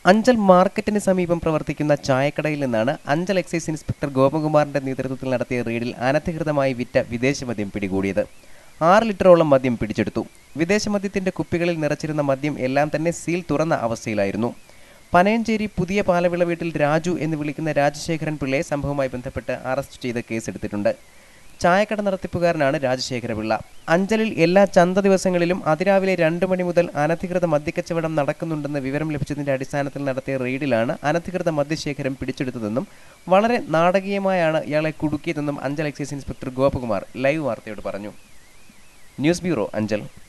അഞ്ചൽ മാർക്കറ്റിന് സമീപം പ്രവർത്തിക്കുന്ന ചായക്കടയിൽ നിന്നാണ് അഞ്ചൽ എക്സൈസ് ഇൻസ്പെക്ടർ ഗോപകുമാറിന്റെ നേതൃത്വത്തിൽ നടത്തിയ റെയ്ഡിൽ അനധികൃതമായി വിറ്റ വിദേശമദ്യം പിടികൂടിയത് ആറ് ലിറ്ററോളം മദ്യം പിടിച്ചെടുത്തു വിദേശമദ്യത്തിന്റെ കുപ്പികളിൽ നിറച്ചിരുന്ന മദ്യം എല്ലാം തന്നെ സീൽ തുറന്ന അവസ്ഥയിലായിരുന്നു പനയഞ്ചേരി പുതിയ പാലവിള വീട്ടിൽ രാജു എന്ന് വിളിക്കുന്ന രാജശേഖരൻ പിള്ളയെ സംഭവവുമായി ബന്ധപ്പെട്ട് അറസ്റ്റ് ചെയ്ത് കേസെടുത്തിട്ടുണ്ട് ചായക്കട നടത്തിപ്പുകാരനാണ് രാജശേഖരപിള്ള അഞ്ചലിൽ എല്ലാ ചന്ത ദിവസങ്ങളിലും അതിരാവിലെ രണ്ട് മണി മുതൽ അനധികൃത മദ്യക്കച്ചവടം നടക്കുന്നുണ്ടെന്ന് വിവരം ലഭിച്ചതിന്റെ അടിസ്ഥാനത്തിൽ നടത്തിയ റെയ്ഡിലാണ് അനധികൃത മദ്യശേഖരം പിടിച്ചെടുത്തതെന്നും വളരെ നാടകീയമായാണ് ഇയാളെ കുടുക്കിയതെന്നും Anchal excise inspector Gopakumar live വാർത്തയോട് പറഞ്ഞു ന്യൂസ് ബ്യൂറോ അഞ്ചൽ